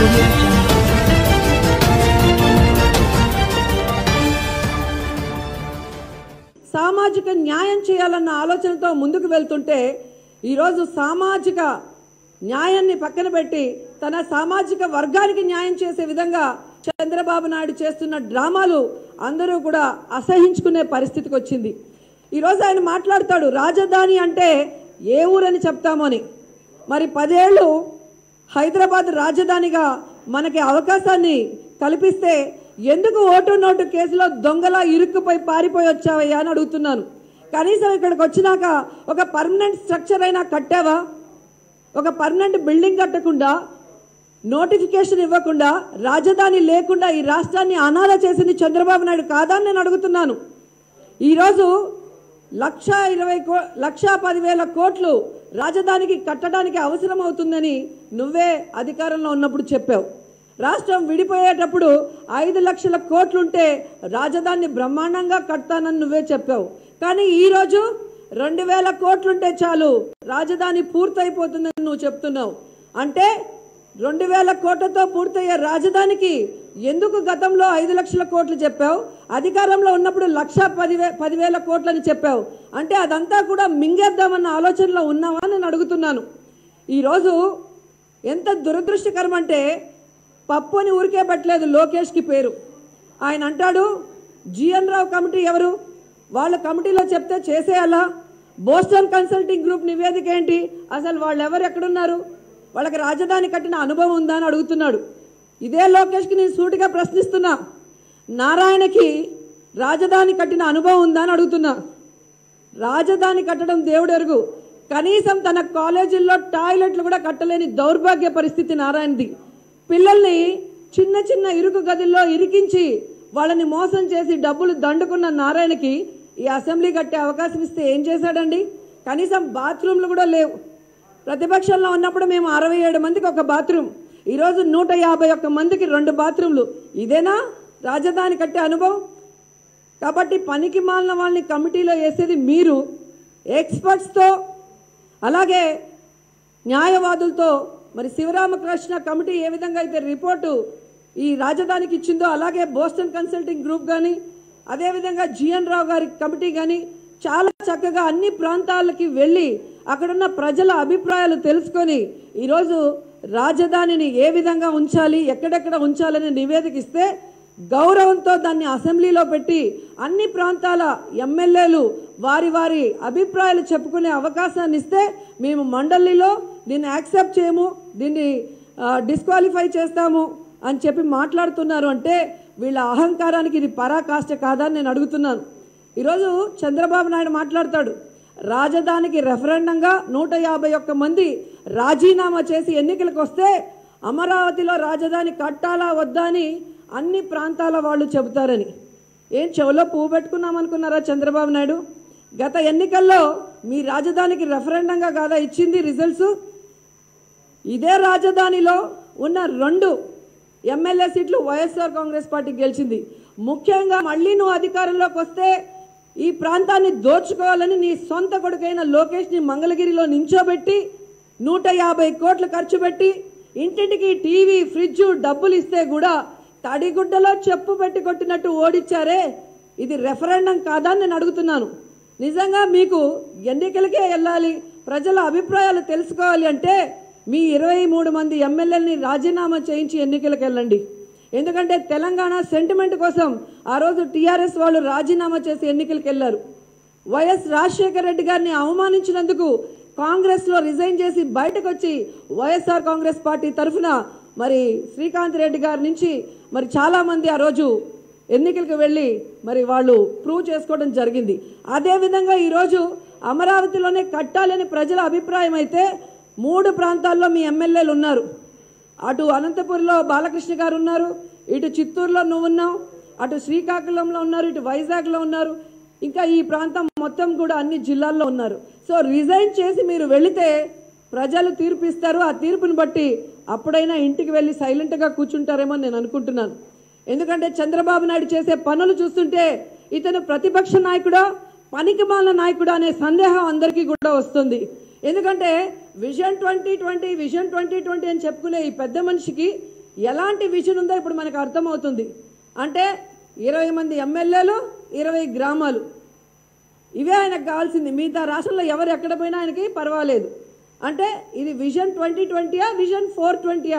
audio jungle. సామాజిక న్యాయం చేయాలన్న ఆలోచనతో ముందుకు వెళ్తుంటే ఈరోజు సామాజిక న్యాయాన్ని పక్కన పెట్టి తన సామాజిక వర్గానికి న్యాయం చేసే విధంగా చంద్రబాబు నాయుడు చేస్తున్న డ్రామాలు అందరూ కూడా అసహించుకునే పరిస్థితికి వచ్చింది ఈరోజు ఆయన మాట్లాడతాడు రాజధాని అంటే ఏ ఊరని చెప్తామని మరి పదేళ్ళు హైదరాబాద్ రాజధానిగా మనకి అవకాశాన్ని కల్పిస్తే ఎందుకు ఓటు నోటు కేసులో దొంగలా ఇరుక్కుపోయి పారిపోయి వచ్చావయ్యా అని అడుగుతున్నాను కనీసం ఇక్కడికి వచ్చినాక ఒక పర్మనెంట్ స్ట్రక్చర్ అయినా కట్టావా ఒక పర్మనెంట్ బిల్డింగ్ కట్టకుండా నోటిఫికేషన్ ఇవ్వకుండా రాజధాని లేకుండా ఈ రాష్ట్రాన్ని అనాథ చేసింది చంద్రబాబు నాయుడు కాదా అని నేను అడుగుతున్నాను ఈరోజు లక్ష ఇరవై కో లక్ష పదివేల కోట్లు రాజధానికి కట్టడానికి అవసరం అవుతుందని నువ్వే అధికారంలో ఉన్నప్పుడు చెప్పావు రాష్ట్రం విడిపోయేటప్పుడు ఐదు లక్షల కోట్లుంటే రాజధానిని బ్రహ్మాండంగా కడతానని నువ్వే చెప్పావు కానీ ఈరోజు రెండు వేల కోట్లుంటే చాలు రాజధాని పూర్తయిపోతుందని నువ్వు చెప్తున్నావు అంటే రెండు వేల కోట్లతో పూర్తయ్యే రాజధానికి ఎందుకు గతంలో ఐదు లక్షల కోట్లు చెప్పావు అధికారంలో ఉన్నప్పుడు లక్ష పదివే పదివేల కోట్లని చెప్పావు అంటే అదంతా కూడా మింగేద్దామన్న ఆలోచనలో ఉన్నావా అని నేను అడుగుతున్నాను ఈరోజు ఎంత దురదృష్టకరం అంటే పప్పు అని ఊరికే పట్టలేదు లోకేష్కి పేరు ఆయన అంటాడు జిఎన్ రావు కమిటీ ఎవరు వాళ్ళ కమిటీలో చెప్తే చేసేయాలా బోస్టన్ కన్సల్టింగ్ గ్రూప్ నివేదిక ఏంటి అసలు వాళ్ళు ఎవరు ఎక్కడున్నారు వాళ్ళకి రాజధాని కట్టిన అనుభవం ఉందా అని అడుగుతున్నాడు ఇదే లోకేష్కి నేను సూటిగా ప్రశ్నిస్తున్నా నారాయణకి రాజధాని కట్టిన అనుభవం ఉందా అని అడుగుతున్నా రాజధాని కట్టడం దేవుడెరుగు కనీసం తన కాలేజీల్లో టాయిలెట్లు కూడా కట్టలేని దౌర్భాగ్య పరిస్థితి నారాయణది పిల్లల్ని చిన్న చిన్న ఇరుకు గదుల్లో ఇరికించి వాళ్ళని మోసం చేసి డబ్బులు దండుకున్న నారాయణకి ఈ అసెంబ్లీ కట్టే అవకాశం ఇస్తే ఏం చేశాడండి కనీసం బాత్రూమ్లు కూడా లేవు ప్రతిపక్షంలో ఉన్నప్పుడు మేము అరవై ఏడు మందికి ఒక బాత్రూమ్ ఈరోజు నూట యాభై ఒక్క మందికి రెండు బాత్రూమ్లు ఇదేనా రాజధాని కట్టే అనుభవం కాబట్టి పనికి మాలిన వాళ్ళని కమిటీలో వేసేది మీరు ఎక్స్పర్ట్స్తో అలాగే న్యాయవాదులతో మరి శివరామకృష్ణ కమిటీ ఏ విధంగా అయితే రిపోర్టు ఈ రాజధానికి ఇచ్చిందో అలాగే బోస్టన్ కన్సల్టింగ్ గ్రూప్ కానీ అదేవిధంగా జిఎన్ రావు గారి కమిటీ కానీ చాలా చక్కగా అన్ని ప్రాంతాలకి వెళ్ళి అక్కడున్న ప్రజల అభిప్రాయాలు తెలుసుకొని ఈరోజు రాజధానిని ఏ విధంగా ఉంచాలి ఎక్కడెక్కడ ఉంచాలని నివేదిక ఇస్తే గౌరవంతో దాన్ని అసెంబ్లీలో పెట్టి అన్ని ప్రాంతాల ఎమ్మెల్యేలు వారి వారి అభిప్రాయాలు చెప్పుకునే అవకాశాన్ని ఇస్తే మేము మండలిలో దీన్ని యాక్సెప్ట్ చేయము దీన్ని డిస్క్వాలిఫై చేస్తాము అని చెప్పి మాట్లాడుతున్నారు అంటే వీళ్ళ అహంకారానికి ఇది పరాకాష్ట కాదని నేను అడుగుతున్నాను ఈరోజు చంద్రబాబు నాయుడు మాట్లాడతాడు రాజధానికి రెఫరెండంగా నూట యాభై ఒక్క మంది రాజీనామా చేసి ఎన్నికలకు వస్తే అమరావతిలో రాజధాని కట్టాలా వద్దా అని అన్ని ప్రాంతాల వాళ్ళు చెబుతారని ఏం చెవులో పువ్వు పెట్టుకున్నాం అనుకున్నారా చంద్రబాబు నాయుడు గత ఎన్నికల్లో మీ రాజధానికి రెఫరెండంగా కాదా ఇచ్చింది రిజల్ట్స్ ఇదే రాజధానిలో ఉన్న రెండు ఎమ్మెల్యే సీట్లు వైఎస్ఆర్ కాంగ్రెస్ పార్టీ గెలిచింది ముఖ్యంగా మళ్ళీ నువ్వు అధికారంలోకి వస్తే ఈ ప్రాంతాన్ని దోచుకోవాలని నీ సొంత కొడుకైన లోకేష్ని మంగళగిరిలో నించోబెట్టి నూట యాభై కోట్లు ఖర్చు పెట్టి ఇంటింటికి టీవీ ఫ్రిడ్జ్ డబ్బులు ఇస్తే కూడా తడిగుడ్డలో చెప్పు పెట్టి కొట్టినట్టు ఓడిచ్చారే ఇది రెఫరెండం కాదా అని నేను అడుగుతున్నాను నిజంగా మీకు ఎన్నికలకే వెళ్ళాలి ప్రజల అభిప్రాయాలు తెలుసుకోవాలి అంటే మీ ఇరవై మూడు మంది ఎమ్మెల్యేలని రాజీనామా చేయించి ఎన్నికలకు వెళ్ళండి ఎందుకంటే తెలంగాణ సెంటిమెంట్ కోసం ఆ రోజు టీఆర్ఎస్ వాళ్ళు రాజీనామా చేసి ఎన్నికలకు వెళ్ళారు వైఎస్ రాజశేఖర రెడ్డి గారిని అవమానించినందుకు కాంగ్రెస్ లో రిజైన్ చేసి బయటకు వచ్చి వైఎస్ఆర్ కాంగ్రెస్ పార్టీ తరఫున మరి శ్రీకాంత్ రెడ్డి గారి నుంచి మరి చాలా మంది ఆ రోజు ఎన్నికలకు వెళ్ళి మరి వాళ్ళు ప్రూవ్ చేసుకోవడం జరిగింది అదే విధంగా ఈరోజు అమరావతిలోనే కట్టాలని ప్రజల అభిప్రాయం అయితే మూడు ప్రాంతాల్లో మీ ఎమ్మెల్యేలు ఉన్నారు అటు అనంతపురంలో బాలకృష్ణ గారు ఉన్నారు ఇటు చిత్తూరులో నువ్వు ఉన్నావు అటు శ్రీకాకుళంలో ఉన్నారు ఇటు వైజాగ్లో ఉన్నారు ఇంకా ఈ ప్రాంతం మొత్తం కూడా అన్ని జిల్లాల్లో ఉన్నారు సో రిజైన్ చేసి మీరు వెళితే ప్రజలు తీర్పు ఇస్తారు ఆ తీర్పుని బట్టి అప్పుడైనా ఇంటికి వెళ్ళి సైలెంట్గా కూర్చుంటారేమో అని నేను అనుకుంటున్నాను ఎందుకంటే చంద్రబాబు నాయుడు చేసే పనులు చూస్తుంటే ఇతను ప్రతిపక్ష నాయకుడా పనికిమాల నాయకుడా అనే సందేహం అందరికీ కూడా వస్తుంది ఎందుకంటే vision twenty twenty vision twenty twenty అని చెప్పుకునే ఈ పెద్ద మనిషికి ఎలాంటి విజన్ ఉందో ఇప్పుడు మనకు అర్థమవుతుంది అంటే ఇరవై మంది ఎమ్మెల్యేలు ఇరవై గ్రామాలు ఇవే ఆయనకు కావాల్సింది మిగతా రాష్ట్రంలో ఎవరు ఎక్కడ పోయినా ఆయనకి పర్వాలేదు అంటే ఇది విజన్ ట్వంటీ ట్వంటీయా విజన్ ఫోర్ ట్వంటీయా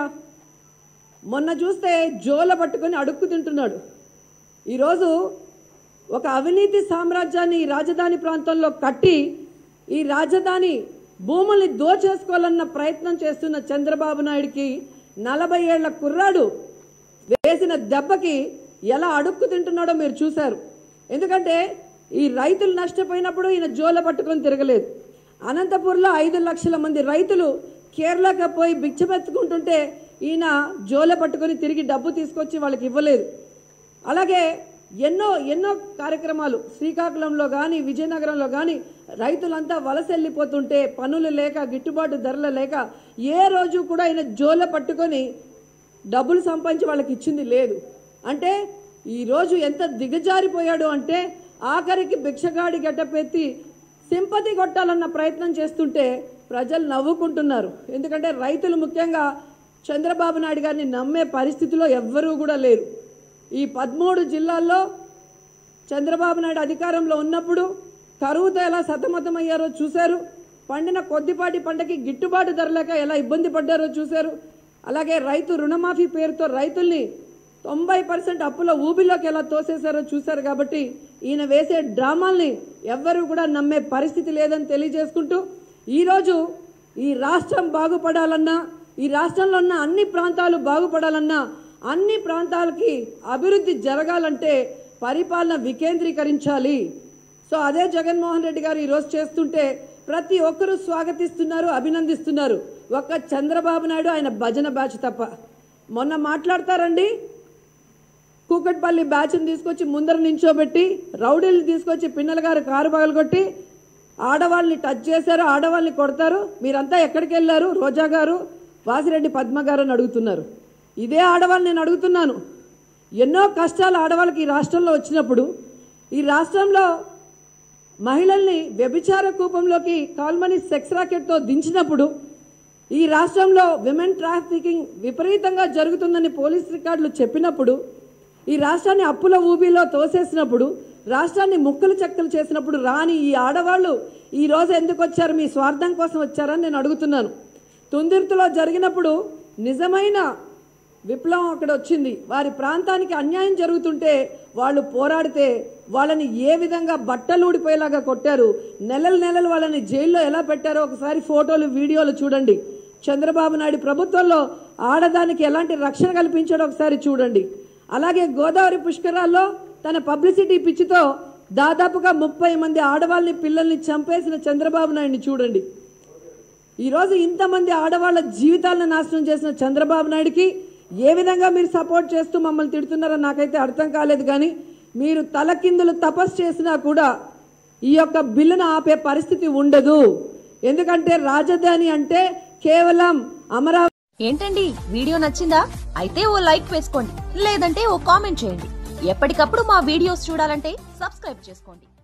మొన్న చూస్తే జోల పట్టుకొని అడుక్కు తింటున్నాడు ఈరోజు ఒక అవినీతి సామ్రాజ్యాన్ని ఈ రాజధాని ప్రాంతంలో కట్టి ఈ రాజధాని భూముల్ని దోచేసుకోవాలన్న ప్రయత్నం చేస్తున్న చంద్రబాబు నాయుడికి నలభై ఏళ్ల కుర్రాడు వేసిన దెబ్బకి ఎలా అడుక్కు తింటున్నాడో మీరు చూశారు ఎందుకంటే ఈ రైతులు నష్టపోయినప్పుడు ఈయన జోల పట్టుకొని తిరగలేదు అనంతపూర్లో ఐదు లక్షల మంది రైతులు కేరళకి పోయి బిచ్చమెత్తుకుంటుంటే ఈయన జోల పట్టుకొని తిరిగి డబ్బు తీసుకొచ్చి వాళ్ళకి ఇవ్వలేదు అలాగే ఎన్నో ఎన్నో కార్యక్రమాలు శ్రీకాకుళంలో కానీ విజయనగరంలో కానీ రైతులంతా వలస వెళ్ళిపోతుంటే పనులు లేక గిట్టుబాటు ధరలు లేక ఏ రోజు కూడా ఆయన జోల పట్టుకొని డబ్బులు సంపాదించి వాళ్ళకి ఇచ్చింది లేదు అంటే ఈరోజు ఎంత దిగజారిపోయాడు అంటే ఆఖరికి భిక్షగాడి గడ్డపెత్తి సింపతి కొట్టాలన్న ప్రయత్నం చేస్తుంటే ప్రజలు నవ్వుకుంటున్నారు ఎందుకంటే రైతులు ముఖ్యంగా చంద్రబాబు నాయుడు గారిని నమ్మే పరిస్థితిలో ఎవ్వరూ కూడా లేరు ఈ పదమూడు జిల్లాల్లో చంద్రబాబు నాయుడు అధికారంలో ఉన్నప్పుడు కరువుతో ఎలా సతమతమయ్యారో చూశారు పండిన కొద్దిపాటి పంటకి గిట్టుబాటు ధర లేక ఎలా ఇబ్బంది పడ్డారో చూశారు అలాగే రైతు రుణమాఫీ పేరుతో రైతుల్ని తొంభై పర్సెంట్ అప్పుల ఊబిలోకి ఎలా తోసేశారో చూశారు కాబట్టి ఈయన వేసే డ్రామాల్ని ఎవ్వరూ కూడా నమ్మే పరిస్థితి లేదని తెలియజేసుకుంటూ ఈరోజు ఈ రాష్ట్రం బాగుపడాలన్నా ఈ రాష్ట్రంలో ఉన్న అన్ని ప్రాంతాలు బాగుపడాలన్నా అన్ని ప్రాంతాలకి అభివృద్ధి జరగాలంటే పరిపాలన వికేంద్రీకరించాలి సో అదే జగన్మోహన్ రెడ్డి గారు ఈరోజు చేస్తుంటే ప్రతి ఒక్కరూ స్వాగతిస్తున్నారు అభినందిస్తున్నారు ఒక్క చంద్రబాబు నాయుడు ఆయన భజన బ్యాచ్ తప్ప మొన్న మాట్లాడతారండి కూకట్పల్లి బ్యాచ్ని తీసుకొచ్చి ముందర నించోబెట్టి రౌడీలు తీసుకొచ్చి పిన్నల గారు కారు పగలగొట్టి ఆడవాళ్ళని టచ్ చేశారు ఆడవాళ్ళని కొడతారు మీరంతా ఎక్కడికి వెళ్ళారు రోజా గారు వాసిరెడ్డి పద్మ గారు అని అడుగుతున్నారు ఇదే ఆడవాళ్ళు నేను అడుగుతున్నాను ఎన్నో కష్టాలు ఆడవాళ్ళకి ఈ రాష్ట్రంలో వచ్చినప్పుడు ఈ రాష్ట్రంలో మహిళల్ని వ్యభిచార కూపంలోకి కాల్మనీ సెక్స్ రాకెట్తో దించినప్పుడు ఈ రాష్ట్రంలో విమెన్ ట్రాఫికింగ్ విపరీతంగా జరుగుతుందని పోలీస్ రికార్డులు చెప్పినప్పుడు ఈ రాష్ట్రాన్ని అప్పుల ఊబిలో తోసేసినప్పుడు రాష్ట్రాన్ని ముక్కలు చెక్కలు చేసినప్పుడు రాని ఈ ఆడవాళ్ళు ఈ రోజు ఎందుకు వచ్చారు మీ స్వార్థం కోసం వచ్చారని నేను అడుగుతున్నాను తుందిర్తులో జరిగినప్పుడు నిజమైన విప్లవం అక్కడ వచ్చింది వారి ప్రాంతానికి అన్యాయం జరుగుతుంటే వాళ్ళు పోరాడితే వాళ్ళని ఏ విధంగా బట్టలు ఊడిపోయేలాగా కొట్టారు నెలలు నెలలు వాళ్ళని జైల్లో ఎలా పెట్టారో ఒకసారి ఫోటోలు వీడియోలు చూడండి చంద్రబాబు నాయుడు ప్రభుత్వంలో ఆడదానికి ఎలాంటి రక్షణ కల్పించాడో ఒకసారి చూడండి అలాగే గోదావరి పుష్కరాల్లో తన పబ్లిసిటీ పిచ్చితో దాదాపుగా ముప్పై మంది ఆడవాళ్ళని పిల్లల్ని చంపేసిన చంద్రబాబు నాయుడిని చూడండి ఈరోజు ఇంతమంది ఆడవాళ్ళ జీవితాలను నాశనం చేసిన చంద్రబాబు నాయుడికి ఏ విధంగా మీరు సపోర్ట్ చేస్తూ మమ్మల్ని తిడుతున్నారో నాకైతే అర్థం కాలేదు కానీ మీరు తలకిందులు తపస్సు చేసినా కూడా ఈ యొక్క బిల్లును ఆపే పరిస్థితి ఉండదు ఎందుకంటే రాజధాని అంటే కేవలం అమరావతి ఏంటండి వీడియో నచ్చిందా అయితే ఓ లైక్ వేసుకోండి లేదంటే ఓ కామెంట్ చేయండి ఎప్పటికప్పుడు మా వీడియోస్ చూడాలంటే సబ్స్క్రైబ్ చేసుకోండి